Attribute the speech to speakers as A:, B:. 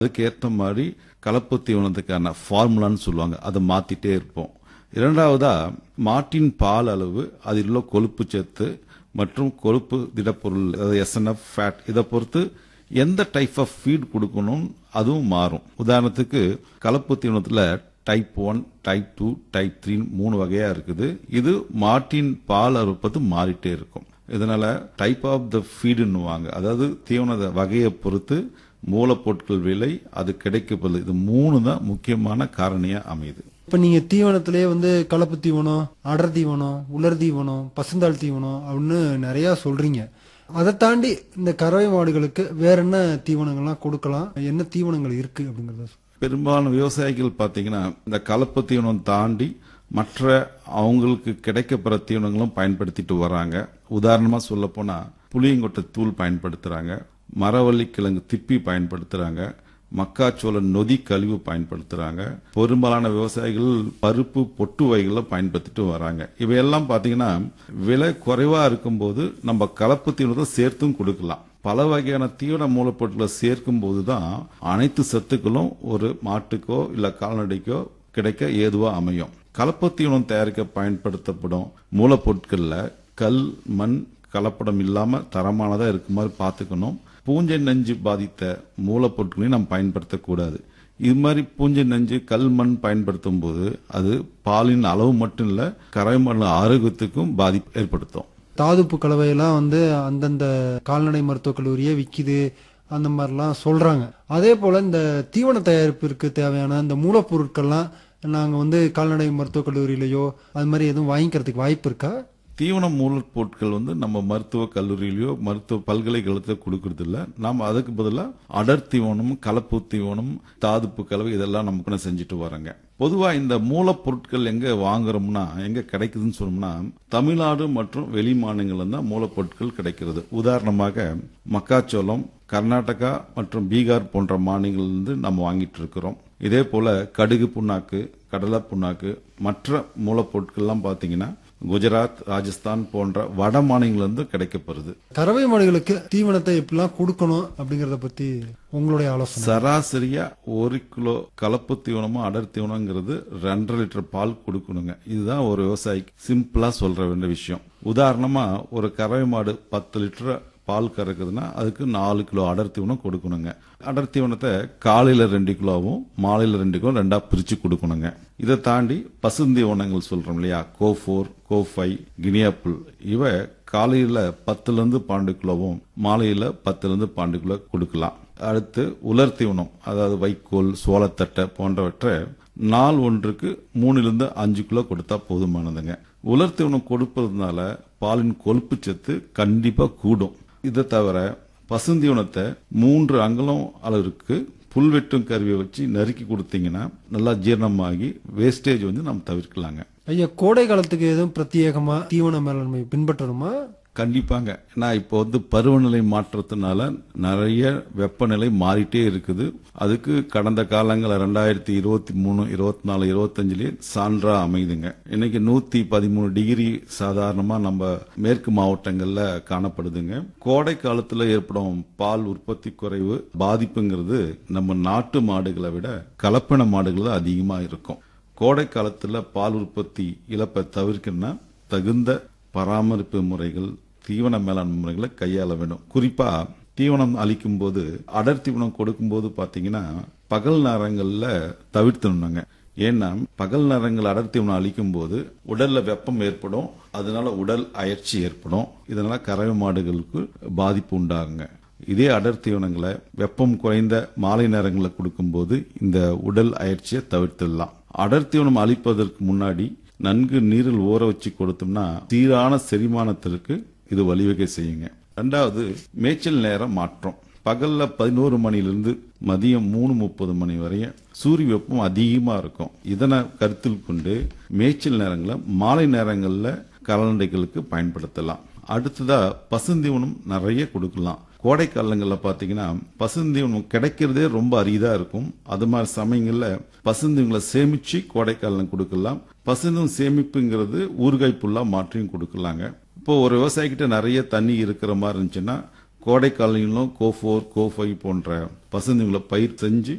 A: அதுக்கு ஏற்ற மாதிரி கலப்பு தீவனத்துக்கான ஃபார்முலான்னு சொல்லுவாங்க அதை மாத்திட்டே இருப்போம் இரண்டாவதா மாட்டின் பால் அளவு அதில் உள்ள கொழுப்பு சத்து மற்றும் கொழுப்பு திடப்பொருள் அதாவது எஸ்என்எஃப் ஃபேட் இதை பொறுத்து எந்த டைப் ஆஃப் ஃபீட் கொடுக்கணும் அதுவும் மாறும் உதாரணத்துக்கு கலப்பு தீவனத்தில் type one type two type three மூணு வகையா இருக்குது இது மாட்டின் பால் அறுப்பது மாறிட்டே இருக்கும் இதனால டைப் ஆஃப் த ஃபீடுன்னுவாங்க அதாவது தீவன வகையை பொறுத்து மூலப்பொருட்கள் விலை அது கிடைக்கப்பது இது மூணு தான் முக்கியமான காரணியா அமையுது
B: இப்ப நீங்க தீவனத்திலே வந்து கலப்பு தீவனம் அடர் தீவனம் உலர் தீவனம் பசுந்தாள் தீவனம் அப்படின்னு நிறைய சொல்றீங்க அதை தாண்டி இந்த கறவை மாடுகளுக்கு வேற என்ன தீவனங்கள்லாம் கொடுக்கலாம் என்ன தீவனங்கள் இருக்கு அப்படிங்கறத சொல்லுங்க.
A: பெரும்பாலான விவசாயிகள் பார்த்தீங்கன்னா இந்த கலப்பு தீவனம் தாண்டி மற்ற அவங்களுக்கு கிடைக்கப்பெற தீவனங்களும் பயன்படுத்திட்டு வராங்க உதாரணமா சொல்ல போனா புளியங்கொட்டை தூள் பயன்படுத்துறாங்க மரவள்ளி கிழங்கு திப்பி பயன்படுத்துறாங்க மக்காச்சோள நொதி கழிவு பயன்படுத்துறாங்க பெரும்பாலான விவசாயிகள் பருப்பு பொட்டு வகைகளை பயன்படுத்திட்டு வராங்க இவையெல்லாம் பாத்தீங்கன்னா விலை குறைவா இருக்கும்போது நம்ம கலப்பு தீவனத்தை சேர்த்தும் கொடுக்கலாம் பல வகையான தீவன மூலப்பொருட்களை சேர்க்கும் போதுதான் அனைத்து சத்துக்களும் ஒரு மாட்டுக்கோ இல்ல கால்நடைக்கோ கிடைக்க ஏதுவா அமையும் கலப்பு தீவனம் தயாரிக்க பயன்படுத்தப்படும் மூலப்பொருட்கள்ல கல் மண் கலப்படம் இல்லாம தரமானதா இருக்குமாறு பார்த்துக்கணும் பூஞ்சை நஞ்சு பாதித்த மூலப்பொருட்களையும் நாம் பயன்படுத்தக்கூடாது இது மாதிரி பூஞ்சை நஞ்சு கல் மண் பயன்படுத்தும் போது அது பாலின் அளவு மட்டும் இல்ல கரைமண் ஆரோக்கியத்துக்கும் பாதிப்பு ஏற்படுத்தும்
B: தாதுப்பு கலவையெல்லாம் வந்து அந்தந்த கால்நடை மருத்துவக் கல்லூரியே விக்குது அந்த மாதிரிலாம் சொல்றாங்க அதே போல இந்த தீவன தயாரிப்பிற்கு தேவையான இந்த மூலப்பொருட்கள்லாம் நாங்க வந்து கால்நடை மருத்துவக் கல்லூரியிலயோ அது மாதிரி எதுவும் வாங்கிக்கிறதுக்கு வாய்ப்பு இருக்கா
A: தீவன மூலப்பொருட்கள் வந்து நம்ம மருத்துவ கல்லூரியிலயோ மருத்துவ பல்கலைக்கழகத்துல கொடுக்கறது இல்ல நாம அதுக்கு பதிலா அடர் தீவனம் கலப்பு தீவனம் தாதுப்பு கலவை இதெல்லாம் நமக்கு செஞ்சுட்டு வரோங்க பொதுவா இந்த மூலப்பொருட்கள் எங்க வாங்குறோம்னா எங்க கிடைக்குதுன்னு சொன்னோம்னா தமிழ்நாடு மற்றும் வெளி மாநிலங்கள்ல தான் மூலப்பொருட்கள் கிடைக்கிறது உதாரணமாக மக்காச்சோளம் கர்நாடகா மற்றும் பீகார் போன்ற மாநிலங்களிலிருந்து நம்ம வாங்கிட்டு இருக்கிறோம் இதே போல கடுகு புண்ணாக்கு கடலை புண்ணாக்கு மற்ற மூலப்பொருட்கள்லாம் பாத்தீங்கன்னா குஜராத் ராஜஸ்தான் போன்ற வட மாநிலங்களிலிருந்து கிடைக்கப்படுது
B: கறவை மாடுகளுக்கு தீவனத்தை எப்படிலாம் கொடுக்கணும் அப்படிங்கறத பத்தி உங்களுடைய ஆலோசனை
A: சராசரியா ஒரு கிலோ கலப்பு தீவனமும் அடர் தீவனங்கிறது ரெண்டரை லிட்டர் பால் கொடுக்கணுங்க இதுதான் ஒரு விவசாயிக்கு சிம்பிளா சொல்ற வேண்டிய விஷயம் உதாரணமா ஒரு கறவை மாடு பத்து லிட்டர் பால் கறக்குதுன்னா அதுக்கு நாலு கிலோ அடர் தீவனம் கொடுக்கணுங்க அடர் தீவனத்தை காலையில ரெண்டு கிலோவும் மாலையில ரெண்டு கிலோ ரெண்டா பிரிச்சு கொடுக்கணுங்க இதை தாண்டி பசுந்தீவனங்கள் சொல்றோம் இல்லையா கோ ஃபோர் கோ ஃபைவ் கினியாப்புல் இவ காலையில பத்துல இருந்து பன்னெண்டு கிலோவும் மாலையில பத்துல இருந்து பன்னெண்டு கிலோ கொடுக்கலாம் அடுத்து உலர் தீவனம் அதாவது வைக்கோல் சோளத்தட்டை போன்றவற்றை நாள் ஒன்றுக்கு மூணுலேருந்து அஞ்சு கிலோ கொடுத்தா போதுமானதுங்க உலர் தீவனம் கொடுப்பதுனால பாலின் கொழுப்பு சத்து கண்டிப்பா கூடும் இதை தவிர பசுந்தீவனத்தை மூன்று அங்குலம் அளவிற்கு புல் வெட்டும் கருவியை வச்சு நறுக்கி கொடுத்தீங்கன்னா நல்லா ஜீரணமாகி வேஸ்டேஜ் வந்து நம்ம தவிர்க்கலாங்க
B: ஐயா கோடை காலத்துக்கு எதுவும் பிரத்யேகமா தீவன மேலாண்மை பின்பற்றணுமா
A: கண்டிப்பாங்க நான் இப்போ வந்து பருவநிலை மாற்றத்தினால நிறைய வெப்பநிலை மாறிட்டே இருக்குது அதுக்கு கடந்த காலங்கள் ரெண்டாயிரத்தி இருபத்தி மூணு இருபத்தி நாலு இருபத்தஞ்சுலயே சான்றா அமைதுங்க இன்னைக்கு நூத்தி பதிமூணு டிகிரி சாதாரணமா நம்ம மேற்கு மாவட்டங்கள்ல காணப்படுதுங்க கோடை காலத்துல ஏற்படும் பால் உற்பத்தி குறைவு பாதிப்புங்கிறது நம்ம நாட்டு மாடுகளை விட கலப்பின மாடுகள் அதிகமா இருக்கும் கோடை காலத்துல பால் உற்பத்தி இழப்பை தவிர்க்கணும்னா தகுந்த பராமரிப்பு முறைகள் தீவன மேலாண்மை முறைகளை கையாள வேண்டும் குறிப்பா தீவனம் அளிக்கும் போது அடர் தீவனம் கொடுக்கும்போது பாத்தீங்கன்னா பகல் நேரங்கள்ல தவிர்த்துணுங்க ஏன்னா பகல் நேரங்கள் அடர் தீவனம் அளிக்கும் போது உடல்ல வெப்பம் ஏற்படும் அதனால உடல் அயற்சி ஏற்படும் இதனால கறவை மாடுகளுக்கு பாதிப்பு உண்டாகுங்க இதே அடர் தீவனங்களை வெப்பம் குறைந்த மாலை நேரங்களில் கொடுக்கும்போது இந்த உடல் அயற்சியை தவிர்த்திடலாம் அடர் தீவனம் அளிப்பதற்கு முன்னாடி நன்கு நீரில் ஊற வச்சு கொடுத்தோம்னா சீரான செரிமானத்திற்கு இது வழிவகை செய்யுங்க ரெண்டாவது மேய்ச்சல் நேரம் மாற்றம் பகல்ல பதினோரு மணிலிருந்து மதியம் மூணு முப்பது மணி வரையும் சூரிய வெப்பம் அதிகமா இருக்கும் இதனை கருத்தில் கொண்டு மேய்ச்சல் நேரங்களை மாலை நேரங்கள்ல கால்நடைகளுக்கு பயன்படுத்தலாம் அடுத்ததா பசுந்தீவனம் நிறைய கொடுக்கலாம் கோடை காலங்களில் பார்த்தீங்கன்னா பசுந்தீவனம் கிடைக்கிறதே ரொம்ப அரிதா இருக்கும் அது மாதிரி சமயங்கள்ல பசுந்தீவங்களை சேமிச்சு கோடை காலம் கொடுக்கலாம் பசுந்தீவம் சேமிப்புங்கிறது ஊறுகாய் புல்லா மாற்றியும் கொடுக்கலாங்க இப்போ ஒரு விவசாயிகிட்ட நிறைய தண்ணி இருக்கிற மாதிரி இருந்துச்சுன்னா கோடை காலங்களிலும் கோ ஃபோர் கோ ஃபைவ் போன்ற பசுந்துகளை பயிர் செஞ்சு